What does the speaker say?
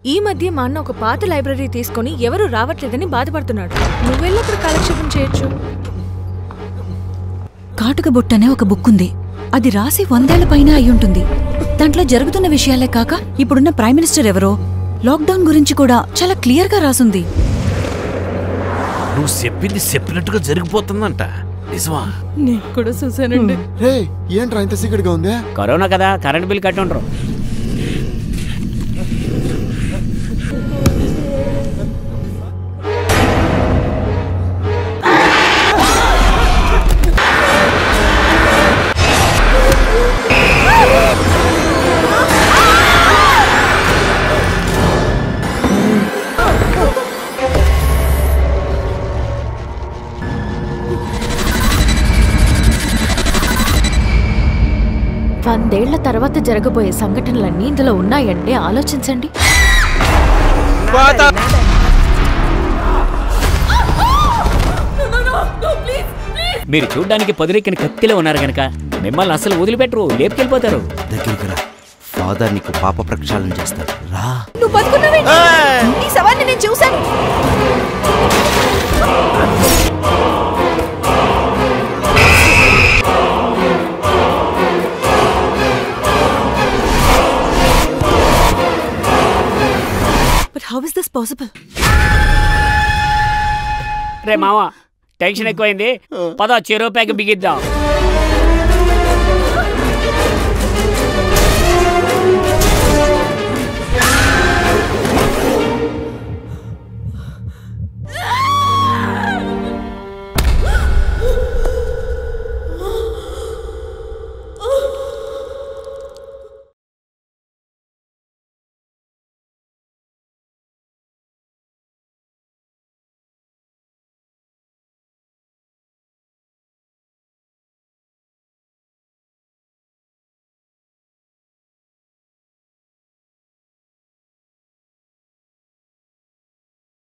ఈ మధ్య మా అన్న ఒక పాత లైబ్రరీ తీసుకొని ఎవరు రావట్లేదని బాధపడుతున్నాడు నువ్వెళ్ళి అక్కడ కాలక్షేపం చేయొచ్చు కాటుక బుట్ట అనే ఒక బుక్ ఉంది అది రాసి వందేళ్ల పైన అయ్యుంటుంది దాంట్లో జరుగుతున్న విషయాలే కాక ఇప్పుడున్న ప్రైమ్ మినిస్టర్ ఎవరో లాక్డౌన్ గురించి కూడా చాలా క్లియర్ గా రాసుంది నువ్వు చెప్పింది చెప్పినట్టుగా జరిగిపోతుందంట నిజమా నేను కూడా చూసానండి రే ఏంట్రా ఇంత సీక్రెట్గా ఉందే కరోనా కదా కరెంట్ బిల్ కట్టి ఉండరు వందేళ్ల తర్వాత జరగబోయే సంఘటనలన్నీ ఇందులో ఉన్నాయంటే ఆలోచించండి మీరు చూడ్డానికి పొదిరెక్కిన కత్తిలో ఉన్నారు గనక మిమ్మల్ని అసలు వదిలిపెట్టరు లేపుకెళ్ళిపోతారు దగ్గరికి రా ఫాదర్ నీకు పాప ప్రక్షాళన చేస్తాడు రా నువ్వు బతుకున్నావేంటి నీ సవాన్ని నేను చూశాను but how is this possible రే మావా టెన్షన్ ఎక్కువైంది పద చెరువు ప్యాక్ బిగిద్దాం